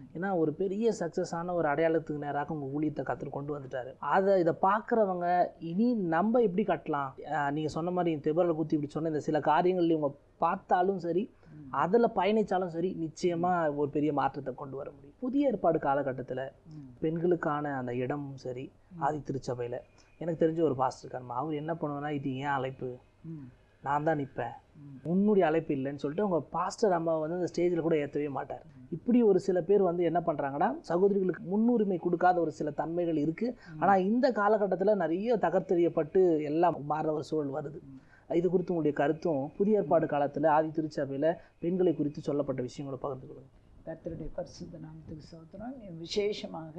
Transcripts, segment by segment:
ஏன்னா ஒரு பெரிய சக்ஸஸான ஒரு அடையாளத்துக்கு நேராக உங்கள் ஊழியத்தை கற்றுட்டு கொண்டு வந்துட்டாரு அதை இதை பார்க்குறவங்க இனி நம்ம எப்படி கட்டலாம் நீங்கள் சொன்ன மாதிரி தெபரில் குத்தி இப்படி சொன்ன இந்த சில காரியங்கள் இவங்க பார்த்தாலும் சரி அதில் பயணித்தாலும் சரி நிச்சயமாக ஒரு பெரிய மாற்றத்தை கொண்டு வர முடியும் புதிய ஏற்பாடு காலகட்டத்தில் பெண்களுக்கான அந்த இடமும் சரி ஆதி திருச்சபையில் எனக்கு தெரிஞ்ச ஒரு பாஸ்டர் இருக்காருமா அவர் என்ன பண்ணுவேன்னா இது ஏன் அழைப்பு நான் தான் நிற்பேன் உன்னுடைய அழைப்பு இல்லைன்னு சொல்லிட்டு அவங்க பாஸ்டர் அம்மாவை வந்து அந்த ஸ்டேஜில் கூட ஏற்றவே மாட்டார் இப்படி ஒரு சில பேர் வந்து என்ன பண்ணுறாங்கன்னா சகோதரிகளுக்கு முன்னுரிமை கொடுக்காத ஒரு சில தன்மைகள் இருக்குது ஆனால் இந்த காலகட்டத்தில் நிறைய தகர்த்தெறியப்பட்டு எல்லாம் மாறுற ஒரு சூழல் வருது இது குறித்து உங்களுடைய கருத்தும் புதிய ஏற்பாடு காலத்தில் ஆதி திருச்சபையில் பெண்களை குறித்து சொல்லப்பட்ட விஷயங்களை பகிர்ந்து கொள்ளுங்க கர்த்தருடைய பரிசுத்த நாமத்துக்கு சோத்திரம் விசேஷமாக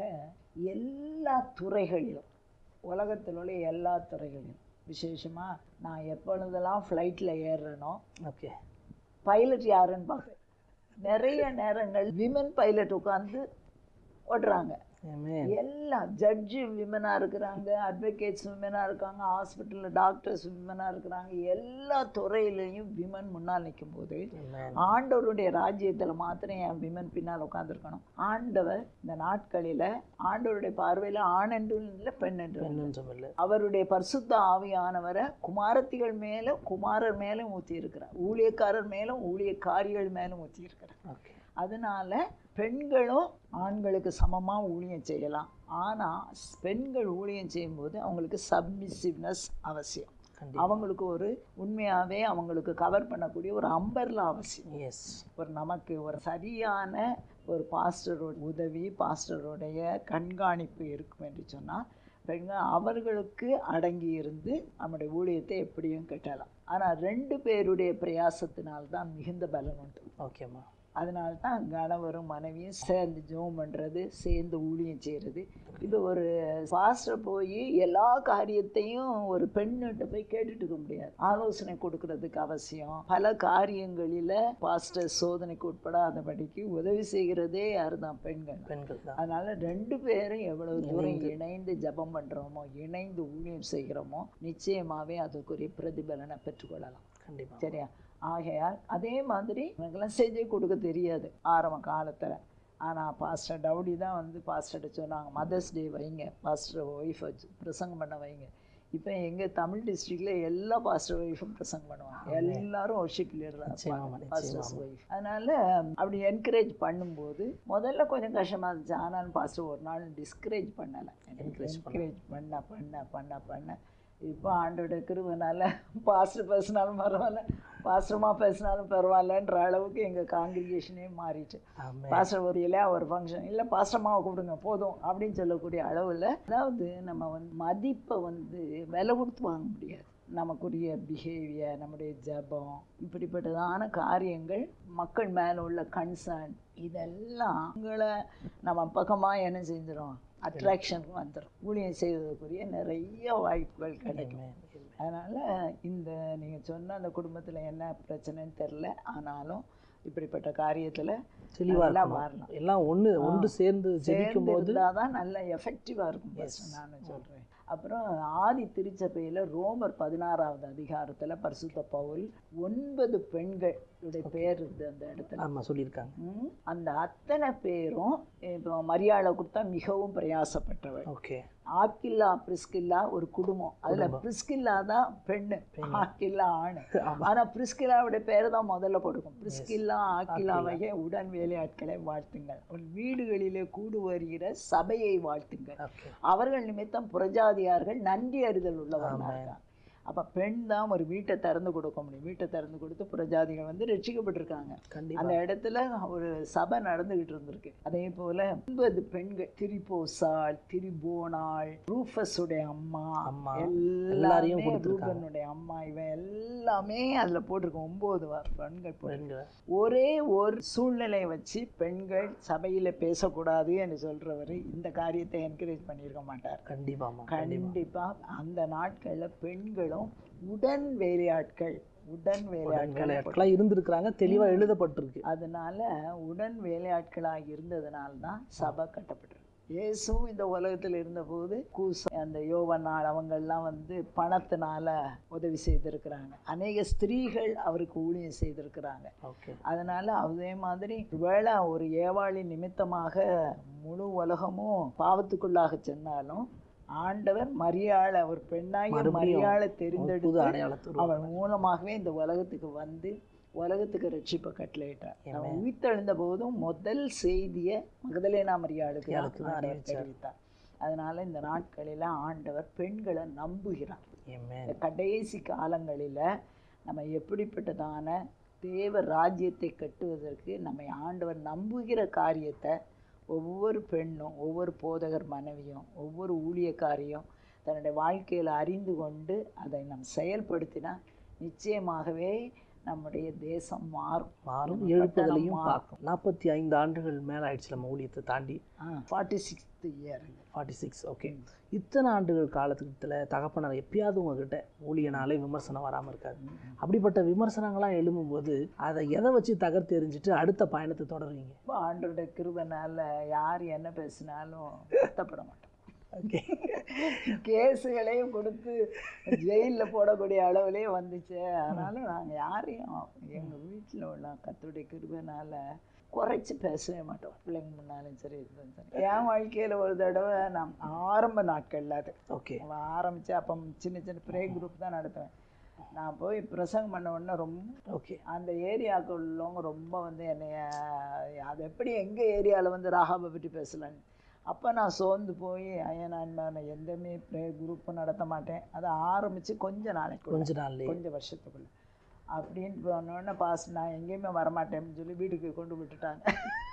எல்லா துறைகளிலும் உலகத்தில் உள்ள எல்லா துறைகளிலும் விசேஷமாக நான் எப்பொழுதெல்லாம் ஃப்ளைட்டில் ஏறுறேனோ ஓகே பைலட் யாருன்னு பார்ப்பேன் நிறைய நேரங்கள் விமன் பைலட் உட்காந்து ஓட்டுறாங்க ஆமென். எல்லாம் ஜட்ஜு விமனாக இருக்கிறாங்க அட்வொகேட்ஸ் விமனாக இருக்காங்க ஹாஸ்பிட்டலில் டாக்டர்ஸ் விமனாக இருக்கிறாங்க எல்லா துறையிலையும் விமன் முன்னால் நிற்கும் போது ஆமென். ஆண்டவருடைய ராஜ்யத்தில் மாத்திரம் என் விமன் பின்னால் உட்காந்துருக்கணும் ஆண்டவர் இந்த நாட்களில் ஆண்டவருடைய பார்வையில் ஆண் என்றும் இல்லை பெண் என்றும் இல்லை. பெண்ணென்றும் இல்லை அவருடைய பரிசுத்த ஆவியானவரை குமாரத்திகள் மேலும் குமாரர் மேலும் ஊற்றி இருக்கிறார் ஊழியக்காரர் மேலும் ஊழியக்காரிகள் மேலும் ஊற்றி இருக்கிறார் ஓகே அதனால பெண்களும் ஆண்களுக்கு சமமாக ஊழியம் செய்யலாம் ஆனால் பெண்கள் ஊழியம் செய்யும்போது அவங்களுக்கு சப்மிசிவ்னஸ் அவசியம் கண்டிப்பா அவங்களுக்கு ஒரு உண்மையாகவே அவங்களுக்கு கவர் பண்ணக்கூடிய ஒரு அம்பர்லா அவசியம் எஸ் ஒரு நமக்கு ஒரு சரியான ஒரு பாஸ்டரோட உதவி பாஸ்டருடைய கண்காணிப்பு இருக்கும் என்று சொன்னால் பெண்கள் அவர்களுக்கு அடங்கி இருந்து நம்முடைய ஊழியத்தை எப்படியும் கட்டலாம் ஆனால் ரெண்டு பேருடைய பிரயாசத்தினால்தான் மிகுந்த பலன் உண்டு ஓகேம்மா அதனால தான் கணவரும் மனைவியும் சேர்ந்து ஜோம் பண்ணுறது சேர்ந்து ஊழியம் செய்கிறது இது ஒரு பாஸ்டர் போய் எல்லா காரியத்தையும் ஒரு பெண்ணிட்ட போய் கேட்டுட்டு இருக்க முடியாது ஆலோசனை கொடுக்கறதுக்கு அவசியம் பல காரியங்களில் பாஸ்டர் சோதனைக்கு உட்படாதபடிக்கு உதவி செய்கிறதே யார் தான் பெண்கள் பெண்கள் தான் அதனால ரெண்டு பேரும் எவ்வளவு தூரம் இணைந்து ஜெபம் பண்றோமோ இணைந்து ஊழியம் செய்கிறோமோ நிச்சயமாவே அதுக்குரிய பிரதிபலனை பெற்றுக்கொள்ளலாம் கண்டிப்பா சரியா ஆகையால் அதே மாதிரி எனக்கெல்லாம் செஞ்சே கொடுக்க தெரியாது ஆரம்ப காலத்தில் ஆனால் பாஸ்டர் டவுடி தான் வந்து பாஸ்டர்கிட்ட சொன்னாங்க மதர்ஸ் டே வைங்க பாஸ்டர் ஒய்ஃப் வச்சு பிரசங்கம் பண்ண வைங்க இப்போ எங்கள் தமிழ் டிஸ்ட்ரிக்டில் எல்லா பாஸ்டர் ஒய்ஃபும் பிரசங்கம் பண்ணுவாங்க எல்லாரும் ஒர்ஷிப் லீடராக நிச்சயமா, பாஸ்டர்ஸ் ஒய்ஃப் அதனால அப்படி என்கரேஜ் பண்ணும்போது முதல்ல கொஞ்சம் கஷ்டமாக இருந்துச்சு ஆனாலும் பாஸ்டர் ஒரு நாள் டிஸ்கரேஜ் பண்ணலை என்கரேஜ் பண்ண பண்ண பண்ண பண்ண இப்போ ஆண்டோட கிருபனால பாஸ்டர் பேசினாலும் பரவாயில்ல பாஸ்டர்மா பேசினாலும் பரவாயில்லன்ற அளவுக்கு எங்கள் காங்கிரிகேஷனே மாறிட்டு ஆமென். பாஸ்டர் ஒரு இல்லையா ஒரு ஃபங்க்ஷன் இல்லை பாஸ்டர்மாவை கூப்பிடுங்க போதும் அப்படின்னு சொல்லக்கூடிய அளவில் அதாவது நம்ம வந்து மதிப்பை வந்து விலை கொடுத்து வாங்க முடியாது நமக்குரிய பிஹேவியர் நம்முடைய ஜபம் இப்படிப்பட்டதான காரியங்கள் மக்கள் மேலே உள்ள கன்சர்ன் இதெல்லாம் உங்களை நம்ம பக்கமாக என்ன செஞ்சிடும் அட்ராக்ஷனுக்கு வந்துடும் ஊழியம் செய்வதற்குரிய நிறைய வாய்ப்புகள் கிடைக்கும் ஆமென். அதனால் இந்த நீங்கள் சொன்ன அந்த குடும்பத்தில் என்ன பிரச்சனைன்னு தெரில ஆனாலும் இப்படிப்பட்ட காரியத்தில் தெளிவா நல்லா இருக்கணும். மாறலாம் எல்லாம் ஒண்ணு ஒன்று சேர்ந்து ஜெபிக்கும் போது இருந்தால் தான் நல்ல எஃபெக்டிவாக இருக்கும் பாஸ்டர் நான் சொல்கிறேன் அப்புறம் ஆதி திருச்சபையில் ரோமர் பதினாறாவது அதிகாரத்தில் பரிசுத்த பவுல் ஒன்பது பெண்களுடைய பேர் இருக்குது அந்த இடத்துல ஆமா சொல்லியிருக்காங்க ம், அந்த அத்தனை பேரும் இப்போ மரியாதை கொடுத்தா மிகவும் பிரயாசப்பட்டவள் ஓகே ஆக்கில்லா பிரிஸ்கில்லா ஒரு குடும்பம் அதுல பிரிஸ்கில்லா தான் பெண்ணு ஆக்கில்லா ஆணு ஆனா பிரிஸ்கில்லாவுடைய பேரை தான் முதல்ல கொடுக்கும் பிரிஸ்கில்லா ஆக்கில்லாவையே உடன் வேலையாட்களை வாழ்த்துங்கள் உன் வீடுகளிலே கூடு வருகிற சபையை வாழ்த்துங்கள் ஓகே அவர்கள் நிமித்தம் புரஜாதியார்கள் நன்றி அறிதல் உள்ளவர்களாக இருக்காங்க அப்ப பெண் தான் ஒரு வீட்டை திறந்து கொடுக்க முடியும் வீட்டை திறந்து கொடுத்து புரஜாதிகள் வந்து ரட்சிக்கப்பட்டிருக்காங்க கண்டிப்பா அந்த இடத்துல ஒரு சபை நடந்துகிட்டு இருந்திருக்கு அதே போல ஒன்பது பெண்கள் திரிபோசாள் திரிபோனாள் ரூஃபஸுடைய அம்மா அம்மா எல்லாரையும் எல்லாரையும் கொடுத்திருக்காங்க. ரூபனுடைய அம்மா இவன் எல்லாமே அதுல போட்டிருக்கோம் ஒன்பது வ- பெண்கள் போட்டிருக்கு. பெண்கள் ஒரே ஒரு சூழ்நிலையை வச்சு பெண்கள் சபையில பேசக்கூடாது என்று சொல்றவர் இந்த காரியத்தை என்கரேஜ் பண்ணியிருக்க மாட்டார் கண்டிப்பாமா கண்டிப்பா அந்த நாட்கள்ல பெண்களும் உடன் வேலையாட்கள் உடன் வேலையாட்கள் வேலையாட்களா இருந்திருக்கிறாங்க தெளிவா எழுதப்பட்டிருக்கு அதனால உடன் வேலையாட்களாக இருந்ததுனால தான் சபை கட்டப்பட்டிருக்கு இயேசுவும் இந்த உலகத்தில் இருந்தபோது கூச அந்த யோவனால் அவங்கெல்லாம் வந்து பணத்தினால உதவி செய்திருக்கிறாங்க அநேக ஸ்திரீகள் அவருக்கு ஊழியம் செய்திருக்கிறாங்க ஓகே அதனால அதே மாதிரி ஒருவேளை ஒரு ஏவாளி நிமித்தமாக முழு உலகமும் பாவத்துக்குள்ளாக சென்னாலும் ஆண்டவர் மரியாளை ஒரு பெண்ணாகிய மறுபடியும் மரியாளை புது தெரிந்தெடுத்து அடையாளத்து அவள் மூலமாகவே இந்த உலகத்துக்கு வந்து உலகத்துக்கு ரட்சிப்பை கட்டளையிட்டார் அவன் உயிர்த்தெழுந்த போதும் முதல் செய்தியை மகதலேனா மரியாளுக்கு தான் மரியாளுக்கு தான் ஆண்டவர் அறிவிச்சார். தெரிவித்தார் அதனால இந்த நாட்களில் ஆண்டவர் பெண்களை நம்புகிறார் Amen. இந்த கடைசி காலங்களில் நம்ம எப்படிப்பட்டதான தேவ ராஜ்யத்தை கட்டுவதற்கு நம்மை ஆண்டவர் நம்புகிற காரியத்தை ஒவ்வொரு பெண்ணும் ஒவ்வொரு போதகர் மனைவியும் ஒவ்வொரு ஊழியக்காரியும் தன்னுடைய வாழ்க்கையில் அறிந்து கொண்டு அதை நாம் செயல்படுத்தினா நிச்சயமாகவே நம்முடைய தேசம் மாறும் மாறும் நம்ம எழுப்புதலையும் பட்டணம் பார்க்கும் நாற்பத்தி ஐந்து ஆண்டுகள் மேல ஆயிடுச்சு நம்ம ஊழியத்தை தாண்டி forty sixth year forty six okay இத்தனை ஆண்டுகள் காலத்துல தகப்பனார் எப்பயாவது உங்ககிட்ட ஊழியனாலே விமர்சனம் வராமல் இருக்காது அப்படிப்பட்ட விமர்சனங்கள்லாம் எழும்பும்போது அதை எதை வச்சு தகர்த்து எறிஞ்சிட்டு அடுத்த பயணத்தை தொடருவீங்க இப்போ ஆண்டோட கிருபனால யார் என்ன பேசினாலும் வருத்தப்பட மாட்டோம் ஓகே கேஸுகளையும் கொடுத்து ஜெயிலில் போடக்கூடிய அளவுலேயே வந்துச்சு அதனால நாங்கள் யாரையும் எங்கள் வீட்டில் உள்ள கத்துடைய கிருபனால குறைச்சி பேசவே மாட்டோம் பிள்ளைங்க முன்னாலும் சரி இருந்தாலும் சரி என் வாழ்க்கையில் ஒரு தடவை நான் ஆரம்ப நாட்களில் அது ஓகே அவன் ஆரம்பித்து அப்போ சின்ன சின்ன ப்ரே குரூப் தான் நடத்துவேன் நான் போய் பிரசங்கம் பண்ண உடனே ரொம்ப ஓகே அந்த ஏரியாவுக்கு உள்ளவங்க ரொம்ப வந்து என்னைய அது எப்படி எங்கள் ஏரியாவில் வந்து ராகாவை பற்றி பேசலான்னு அப்போ நான் சோர்ந்து போய் ஐயா நான் நான் எந்தமே ப்ரே குரூப்பும் நடத்த மாட்டேன் அதை ஆரம்பித்து கொஞ்ச நாளைக்கு கொஞ்ச நாள்லயே கொஞ்சம் வருஷத்துக்குள்ள அப்படின்ட்டு போனோடனே பாஸ் நான் எங்கேயுமே வரமாட்டேன்னு சொல்லி வீட்டுக்கு கொண்டு விட்டுட்டாங்க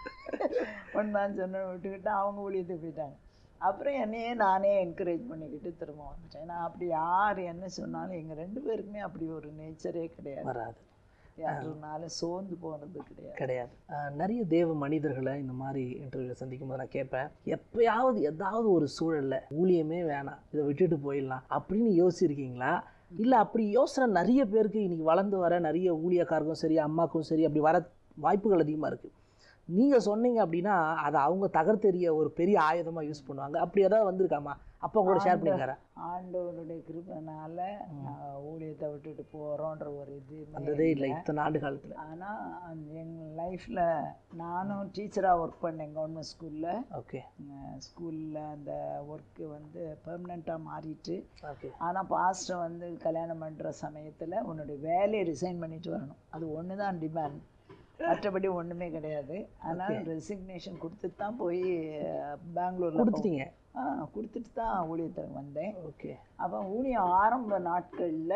ஒன்றான்னு சொன்ன விட்டுக்கிட்டு அவங்க ஊழியத்துக்கு போயிட்டாங்க அப்புறம் என்னையே நானே என்கரேஜ் பண்ணிக்கிட்டு திரும்ப வந்துட்டேன் நான் அப்படி யார் என்ன சொன்னாலும் எங்கள் ரெண்டு பேருக்குமே அப்படி ஒரு நேச்சரே கிடையாது வராது யாருனாலும் சோர்ந்து போனது கிடையாது கிடையாது அஹ் நிறைய தேவ மனிதர்களை இந்த மாதிரி இன்டர்வியூ சந்திக்கும் போது நான் கேட்பேன் எப்பயாவது ஏதாவது ஒரு சூழல்ல ஊழியமே வேணாம் இதை விட்டுட்டு போயிடலாம் அப்படின்னு யோசிச்சிருக்கீங்களா இல்லை அப்படி யோசனை நிறைய பேருக்கு இன்னைக்கு வளர்ந்து வர நிறைய ஊழியக்காருக்கும் சரி அம்மாக்கும் சரி அப்படி வர வாய்ப்புகள் அதிகமாக இருக்குது நீங்கள் சொன்னீங்க அப்படின்னா அதை அவங்க தகர்த்தெறிய ஒரு பெரிய ஆயுதமாக யூஸ் பண்ணுவாங்க அப்படி ஏதாவது வந்திருக்காமா அப்போ கூட ஷேர் பண்ணிக்காரா ஆண்டவனுடைய கிருபனால நான் ஊழியத்தை விட்டுட்டு போகிறோன்ற ஒரு இது வந்ததே இல்லை இத்தனை ஆண்டு காலத்தில் ஆனால் எங்கள் லைஃப்பில் நானும் டீச்சராக ஒர்க் பண்ணேன் கவர்மெண்ட் ஸ்கூலில் ஓகே ஸ்கூலில் அந்த ஒர்க்கு வந்து பெர்மனெண்ட்டாக மாறிட்டு ஓகே ஆனால் பாஸ்டர் வந்து கல்யாணம் பண்ணுற சமயத்தில் உன்னுடைய வேலையை ரிசைன் பண்ணிட்டு வரணும் அது ஒன்று தான் டிமாண்ட் மற்றபடி ஒன்றுமே கிடையாது ஆனால் ரெசிக்னேஷன் கொடுத்துட்டு தான் போய் பெங்களூரில் கொடுத்துட்டீங்க ஆ கொடுத்துட்டு தான் ஊழியத்தை வந்தேன் ஓகே அப்போ ஊழியம் ஆரம்ப நாட்களில்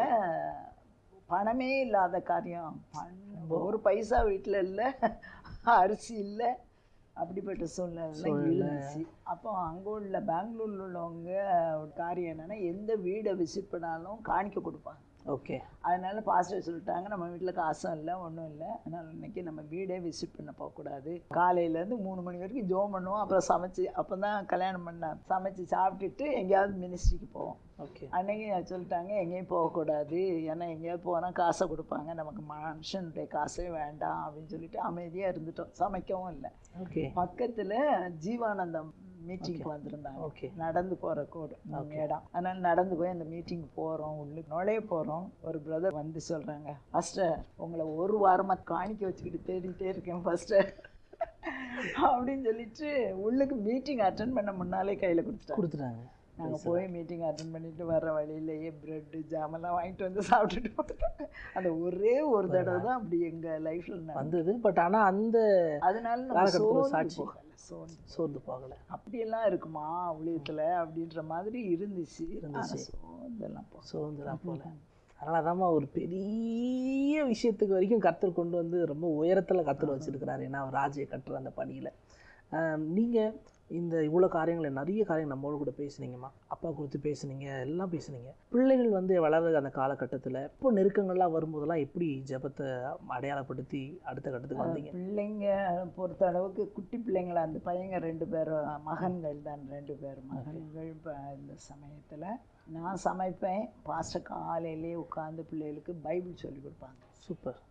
பணமே இல்லாத காரியம் பணம் ஒரு பைசா வீட்டில் இல்லை அரிசி இல்லை அப்படிப்பட்ட சூழ்நிலை இருந்துச்சு அப்போ அங்கே உள்ள பெங்களூர்ல உள்ளவங்க ஒரு காரியம் என்னன்னா எந்த வீடை விசிட் பண்ணாலும் காணிக்க கொடுப்பாங்க ஓகே அதனால பாஸ்டர் சொல்லிட்டாங்க நம்ம வீட்டில் காசும் இல்லை ஒன்றும் இல்லை அதனால இன்னைக்கு நம்ம வீடே விசிட் பண்ண போகக்கூடாது காலையிலேருந்து மூணு மணி வரைக்கும் ஜோம் பண்ணுவோம் அப்புறம் சமைச்சு அப்போ தான் கல்யாணம் பண்ண சமைச்சு சாப்பிட்டுட்டு எங்கேயாவது மினிஸ்ட்ரிக்கு போவோம் ஓகே அன்னைக்கு சொல்லிட்டாங்க எங்கேயும் போகக்கூடாது ஏன்னா எங்கேயாவது போனால் காசை கொடுப்பாங்க நமக்கு மனுஷனுடைய காசே வேண்டாம் அப்படின்னு சொல்லிட்டு அமைதியாக இருந்துட்டோம் சமைக்கவும் இல்லை ஓகே பக்கத்தில் ஜீவானந்தம் மீட்டிங்க்கு வந்திருந்தாங்க ஓகே நடந்து போகிற கோடு இடம் அதனால நடந்து போய் அந்த மீட்டிங் போகிறோம் உள்ளுக்கு நுழைய போகிறோம் ஒரு பிரதர் வந்து சொல்கிறாங்க ஃபஸ்டர் உங்களை ஒரு வாரமாக காணிக்க வச்சுக்கிட்டு தேடிட்டே இருக்கேன் ஃபஸ்டர் அப்படின்னு சொல்லிட்டு உள்ளுக்கு மீட்டிங் அட்டன் பண்ண முன்னாலே கையில் கொடுத்துட்டாங்க கொடுத்துட்டாங்க நாங்கள் போய் மீட்டிங் அட்டன் பண்ணிட்டு வர்ற வழியிலேயே ப்ரெட்டு ஜாமெல்லாம் வாங்கிட்டு வந்து சாப்பிட்டுட்டு வந்துட்டோம். அந்த ஒரே ஒரு தடவை தான் அப்படி எங்கள் லைஃப்பில் வந்தது பட் ஆனா அந்த அதனால நம்ம காலகட்டத்துல சோர்ந்து சாட்சி. போகல சோர்ந்து சோர்ந்து போகல அப்படியெல்லாம் இருக்குமா ஊழியத்தில் அப்படின்ற மாதிரி இருந்துச்சு ஆனா சோர்ந்தெல்லாம் போகல சோர்ந்துலாம் போல அதனால ஒரு பெரிய விஷயத்துக்கு வரைக்கும் கத்தர் கொண்டு வந்து ரொம்ப உயரத்துல கத்தர் வச்சிருக்கிறாரு ஏன்னா அவர் ராஜ்ய கட்டுற அந்த பணியில ஆம், நீங்க இந்த இவ்வளோ காரியங்களை நிறைய காரியங்கள் நம்மளோட கூட பேசுனீங்கம்மா அப்பா குறித்து பேசுனீங்க எல்லாம் பேசுனீங்க பிள்ளைகள் வந்து வளர்ற அந்த காலகட்டத்தில் இப்போ நெருக்கங்கள்லாம் வரும்போதெல்லாம் எப்படி ஜெபத்தை அடையாளப்படுத்தி அடுத்த கட்டத்துக்கு வந்தீங்க பிள்ளைங்க பொறுத்த அளவுக்கு குட்டி பிள்ளைங்கள அந்த பையங்க ரெண்டு பேரும் மகன்கள் தான் ரெண்டு பேர் மகன்கள் இப்போ இந்த சமயத்தில் நான் சமைப்பேன் பாஸ்டர் காலையிலே உட்காந்து பிள்ளைகளுக்கு பைபிள் சொல்லி கொடுப்பாங்க சூப்பர்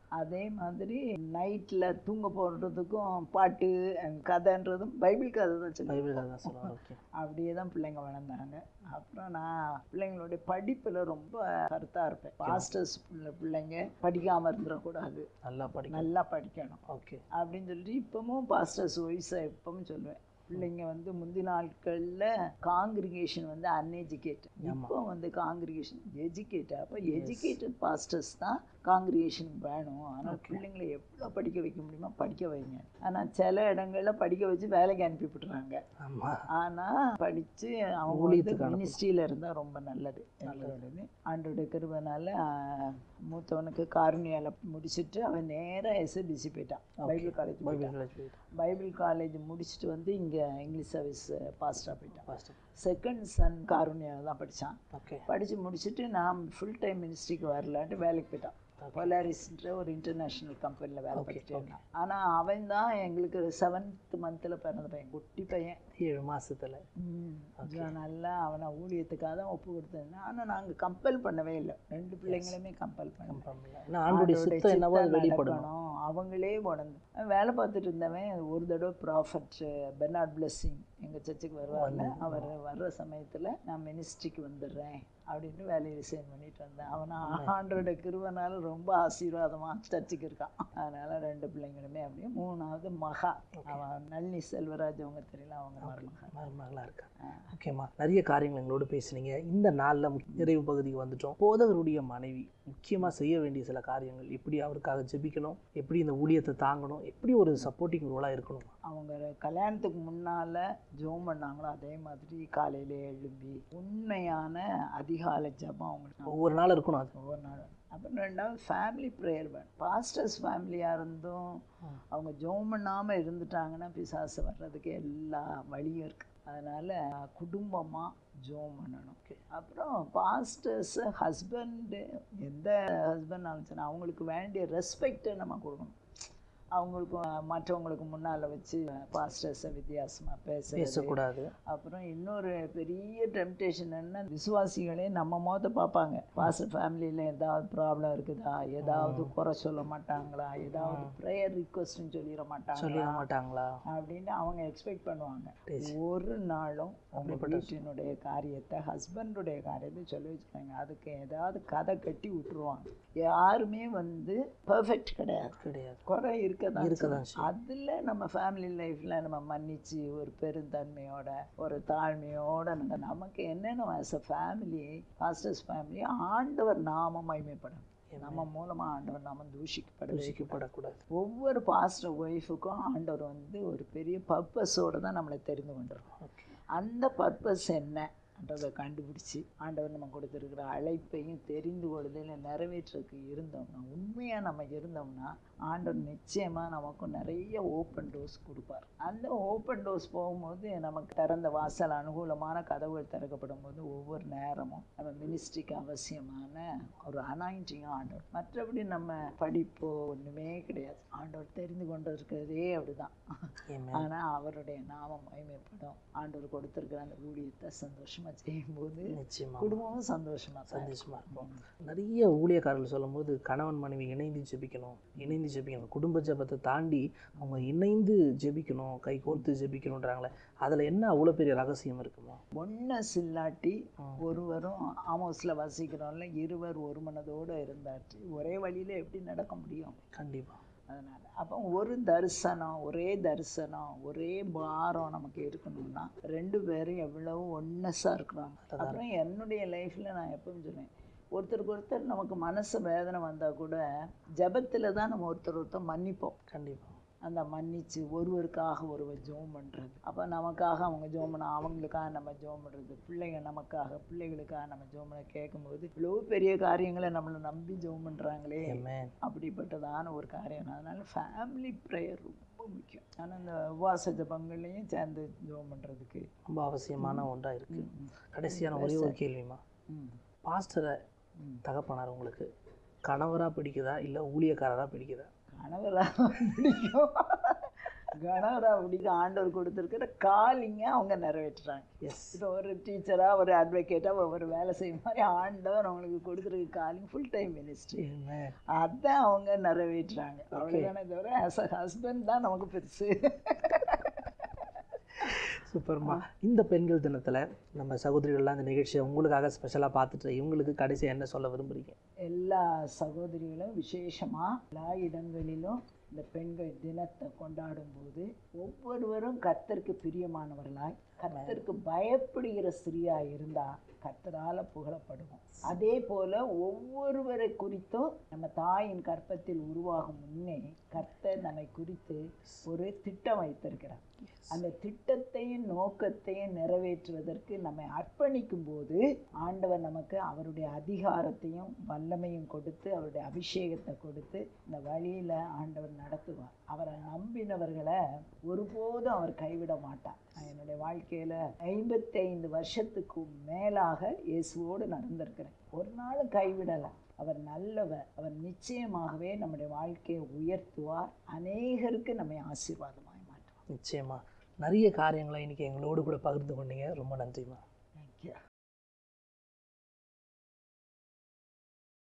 அதே மாதிரி நைட்டில் தூங்க போடுறதுக்கும் பாட்டு and கதைன்றதும் பைபிள் கதை தான் சொல்லி பைபிள் கதை தான் சொல்லுவாங்க ஓகே அப்படியே தான் பிள்ளைங்க வளர்ந்தாங்க அப்புறம் நான் பிள்ளைங்களுடைய படிப்பில் ரொம்ப கருத்தாக இருப்பேன் மாஸ்டர்ஸ் பிள்ளைங்க படிக்காமல் இருந்துடக்கூடாது நல்லா படிக்க நல்லா படிக்கணும் ஓகே அப்படின்னு சொல்லிட்டு இப்பவும் பாஸ்டர்ஸ் ஒய்ஸை இப்பவும் சொல்லுவேன் பிள்ளைங்க வந்து முந்தி நாட்களில் காங்கிரிகேஷன் வந்து அன்எஜுகேட்டட் இப்போ வந்து காங்கிரிகேஷன் எஜுகேட்டட் அப்போ எஜுகேட்டட் பாஸ்டர்ஸ் தான் காங்கிரிகேஷன் வேணும் ஆனால் பிள்ளைங்களை எவ்வளோ படிக்க வைக்க முடியுமோ படிக்க வைங்க ஆனால் சில இடங்கள்ல படிக்க வச்சு வேலைக்கு அனுப்பி விட்டுறாங்க ஆமாம் ஆனால் படித்து அவங்க வந்து மினிஸ்ட்ரியில் இருந்தால் ரொம்ப நல்லது நல்லது ஆண்டோட கிருபனால ஆஹ், மூத்தவனுக்கு காரணியால் முடிச்சுட்டு அவன் நேராக எஸ்எபிசி போயிட்டான் Bible college Bible college Bible பைபிள் காலேஜ் முடிச்சுட்டு வந்து இங்கே இங்கிலீஷ் சர்வீஸ் பாஸ்டாக போயிட்டான் ஃபர்ஸ்ட் செகண்ட் சன் காருண்யாவில் தான் படித்தான் ஓகே படித்து முடிச்சுட்டு நான் ஃபுல் டைம் மினிஸ்ட்ரிக்கு வரலான்ட்டு வேலைக்கு போயிட்டான் பொலாரிஸ்ன்ற ஒரு இன்டர்நேஷ்னல் கம்பெனியில் வேலை பண்ணிட்டு இருந்தான் ஆனால் அவன் தான் எங்களுக்கு செவன்த் மந்தில் பிறந்த பையன் குட்டி பையன் ஏழு மாசத்துல ம், கொஞ்சம் நல்லா அவனை ஊழியத்துக்காக தான் ஒப்பு கொடுத்தேன் ஆனால் நாங்கள் கம்பல் பண்ணவே இல்லை ரெண்டு பிள்ளைங்களுமே கம்பல் பண்ணல கம்பம் இல்லை ஏன்னா ஆண்டுடைய சித்தம் என்னவோ அது வெளிப்படணும் நடக்கணும். அவங்களே உணர்ந்து அவன் வேலை பார்த்துட்டு இருந்தவன் ஒரு தடவை ப்ராஃபட் பெர்னார்ட் பிளெஸ்ஸிங் எங்கள் சர்ச்சுக்கு வருவார்ல அவர் வர்ற சமயத்தில் நான் மினிஸ்ட்ரிக்கு வந்துடுறேன் அப்படின்ட்டு வேலையை ரிசைன் பண்ணிட்டு வந்தேன் அவன் ஆண்டோட கிருவனால ரொம்ப ஆசீர்வாதமாக சர்ச்சுக்கு இருக்கான் அதனால ரெண்டு பிள்ளைங்களுமே அப்படியே மூணாவது மகா அவன் நளினி செல்வராஜ் அவங்க தெரியல அவங்க மருமகன் மருமகளா இருக்கா ஓகேம்மா நிறைய காரியங்கள் எங்களோட பேசுனீங்க இந்த நாளில் நிறைவு பகுதிக்கு வந்துட்டோம் போதகருடைய மனைவி முக்கியமாக செய்ய வேண்டிய சில காரியங்கள் எப்படி அவருக்காக ஜெபிக்கணும் எப்படி இந்த ஊழியத்தை தாங்கணும் எப்படி ஒரு சப்போர்ட்டிங் ரோலாக இருக்கணும் அவங்க கல்யாணத்துக்கு முன்னால் ஜோம் பண்ணாங்களோ அதே மாதிரி காலையில எழும்பி உண்மையான அதிகாலை ஜெபம் அவங்களுக்கு ஒவ்வொரு நாள் இருக்கணும் அது ஒவ்வொரு நாளும் அப்புறம் ரெண்டாவது ஃபேமிலி ப்ரேயர் வேணும் பாஸ்டர்ஸ் ஃபேமிலியாக இருந்தும் அவங்க ஜோம் பண்ணாமல் இருந்துட்டாங்கன்னா பிசாசு வர்றதுக்கு எல்லா வழியும் இருக்குது அதனால் குடும்பமாக ஜோம் பண்ணணும் அப்புறம் பாஸ்டர்ஸு ஹஸ்பண்டு எந்த ஹஸ்பண்ட் சரி அவங்களுக்கு வேண்டிய ரெஸ்பெக்டை நம்ம கொடுக்கணும் அவங்களுக்கு மற்றவங்களுக்கு முன்னால் வச்சு பாஸ்டர்ஸை வித்தியாசமாக பேச பேசக்கூடாது அப்புறம் இன்னொரு பெரிய டெம்டேஷன் என்ன விசுவாசிகளே நம்ம மோத பார்ப்பாங்க பாஸ்டர் ஃபேமிலியில் ஏதாவது ப்ராப்ளம் இருக்குதா ஏதாவது குறை சொல்ல மாட்டாங்களா ஏதாவது ப்ரேயர் ரிக்வஸ்ட்னு சொல்லிட மாட்டாங்களா சொல்லிட மாட்டாங்களா அப்படின்னு அவங்க எக்ஸ்பெக்ட் பண்ணுவாங்க ஒரு நாளும் உங்க வீட்டினுடைய காரியத்தை ஹஸ்பண்டுடைய காரியத்தை சொல்லி வச்சுருவாங்க அதுக்கு ஏதாவது கதை கட்டி விட்டுருவாங்க யாருமே வந்து பெர்ஃபெக்ட் கிடையாது கிடையாது குறை இருக்க தான் இருக்கதான் செய்யும். அதுல நம்ம ஃபேமிலி லைஃப்ல நம்ம மன்னிச்சு ஒரு பெருந்தன்மையோட ஒரு தாழ்மையோட நம்ம நமக்கு என்னென்ன as a family pastors family ஆண்டவர் நாம மகிமைப்படணும் நம்ம மூலமா ஆண்டவர் நாம தூஷிக்கப்படவே தூஷிக்கப்படக்கூடாது ஒவ்வொரு பாஸ்டர் ஒய்ஃபுக்கும் ஆண்டவர் வந்து ஒரு பெரிய பர்பஸோடு தான் நம்மளை தெரிந்து கொண்டிருக்கோம் ஓகே அந்த பர்பஸ் என்னன்றதை கண்டுபிடிச்சி ஆண்டவர் நம்ம கொடுத்துருக்கிற அழைப்பையும் தெரிந்து கொள்ளுதல் நிறைவேற்றுறதுக்கு இருந்தோம்னா உண்மையாக நம்ம இருந்தோம்னா ஆண்டவர் நிச்சயமாக நமக்கும் நிறைய ஓப்பன் டோர்ஸ் கொடுப்பார் அந்த ஓப்பன் டோர்ஸ் போகும்போது நமக்கு திறந்த வாசல் அனுகூலமான கதவுகள் திறக்கப்படும் போது ஒவ்வொரு நேரமும் நம்ம மினிஸ்ட்ரிக்கு அவசியமான ஒரு அனாயிண்டிங்காக ஆண்டவர் மற்றபடி நம்ம படிப்போ ஒன்றுமே கிடையாது ஆண்டவர் தெரிந்து கொண்டு இருக்கிறதே அப்படிதான் Amen. ஆனால் அவருடைய நாமம் மகிமைப்படும் ஆண்டவர் கொடுத்துருக்கிற அந்த ஊழியத்தை சந்தோஷமா செய்யும்போது நிச்சயமா குடும்பமும் சந்தோஷமா தான் சந்தோஷமா இருக்கும் நிறைய ஊழியக்காரர்கள் சொல்லும்போது கணவன் மனைவி இணைந்து ஜெபிக்கணும் இணைந்து ஜெபிக்கணும் குடும்ப ஜெபத்தை தாண்டி அவங்க இணைந்து ஜெபிக்கணும் கை கோர்த்து ஜெபிக்கணுன்றாங்களே அதுல என்ன அவ்வளோ பெரிய ரகசியம் இருக்குமா ஒன்றை சில்லாட்டி ஒருவரும் ஆமோஸில் வசிக்கிறோம்ல இருவர் ஒரு மனதோடு இருந்தாச்சு ஒரே வழியில எப்படி நடக்க முடியும் கண்டிப்பா அதனால அப்போ ஒரு தரிசனம் ஒரே தரிசனம் ஒரே பாரம் நமக்கு இருக்கணும்னா ரெண்டு பேரும் எவ்வளவு ஒன்னஸாக இருக்கிறாங்க அப்புறம் என்னுடைய லைஃப்பில் நான் எப்பவும் சொல்லுவேன் ஒருத்தருக்கு ஒருத்தர் நமக்கு மனசு வேதனை வந்தால் கூட ஜெபத்தில் தான் நம்ம ஒருத்தர் ஒருத்தர் மன்னிப்போம் கண்டிப்பா அந்த மன்னிச்சு ஒருவருக்காக ஒருவர் ஜெபம் பண்ணுறது அப்போ நமக்காக அவங்க ஜெபம் பண்ண அவங்களுக்காக நம்ம ஜெபம் பண்ணுறது பிள்ளைங்க நமக்காக பிள்ளைகளுக்காக நம்ம ஜெபம் பண்ண கேட்கும்போது இவ்வளோ பெரிய காரியங்களை நம்மளை நம்பி ஜெபம் பண்ணுறாங்களே Amen. அப்படிப்பட்டதான ஒரு காரியம் அதனால ஃபேமிலி ப்ரேயர் ரொம்ப முக்கியம் ஆனால் இந்த உபவாச ஜபங்கள்லையும் சேர்ந்து ஜெபம் பண்ணுறதுக்கு ரொம்ப அவசியமான ஒன்றா இருக்கு கடைசியான ஒரே ஒரு கேள்விமா ம் பாஸ்டரை தகப்பனார் உங்களுக்கு கணவரா பிடிக்குதா இல்ல ஊழியக்காரரா பிடிக்குதா கணவராக பிடிக்கும் கணவர் அப்படிக்கு ஆண்டவர் கொடுத்துருக்கிற காலிங்க அவங்க நிறைவேற்றுறாங்க எஸ் இப்போ ஒரு டீச்சராக ஒரு அட்வொகேட்டாக ஒரு வேலை செய்யும் மாதிரி ஆண்டவர் அவங்களுக்கு கொடுத்துருக்க காலிங் ஃபுல் டைம் மினிஸ்ட்ரி அதான் அவங்க நிறைவேற்றுறாங்க அவ்வளோதானே தவிர ஆஸ் அ ஹஸ்பண்ட் தான் நமக்கு பெருசு சூப்பர்மா இந்த பெண்கள் தினத்தில் நம்ம சகோதரிகள்லாம் இந்த நிகழ்ச்சியை உங்களுக்காக ஸ்பெஷலாக பார்த்துட்டு இவங்களுக்கு கடைசியாக என்ன சொல்ல விரும்புறீங்க எல்லா சகோதரிகளும் விசேஷமாக எல்லா இடங்களிலும் இந்த பெண்கள் தினத்தை கொண்டாடும் போது ஒவ்வொருவரும் கர்த்தருக்கு பிரியமானவர்களாய் கர்த்தருக்கு பயப்படுகிற ஸ்திரியா இருந்தா கர்த்தரால புகழப்படுவோம் அதே போல ஒவ்வொருவரை குறித்தும் நம்ம தாயின் கற்பத்தில் உருவாகும் முன்னே கர்த்தர் நம்மை குறித்து ஒரு திட்டம் வைத்திருக்கிறார் அந்த திட்டத்தையும் நோக்கத்தையும் நிறைவேற்றுவதற்கு நம்மை அர்ப்பணிக்கும் போது ஆண்டவர் நமக்கு அவருடைய அதிகாரத்தையும் வல்லமையும் கொடுத்து அவருடைய அபிஷேகத்தை கொடுத்து இந்த வழியில ஆண்டவர் நடத்துவார் அவரை நம்பினவர்களை ஒருபோதும் அவர் கைவிட மாட்டார் நான் என்னுடைய வாழ்க்கையில ஐம்பத்தைந்து வருஷத்துக்கு மேலாக இயேசுவோடு நடந்திருக்கிறேன் ஒரு நாளும் கைவிடலை அவர் நல்லவர் அவர் நிச்சயமாகவே நம்முடைய வாழ்க்கையை உயர்த்துவார் அநேகருக்கு நம்மை ஆசீர்வாதமாய் மாற்றுவார் நிச்சயமா நிறைய காரியங்களை இன்னைக்கு எங்களோடு கூட பகிர்ந்து கொண்டீங்க ரொம்ப நன்றிம்மா தேங்க்யூ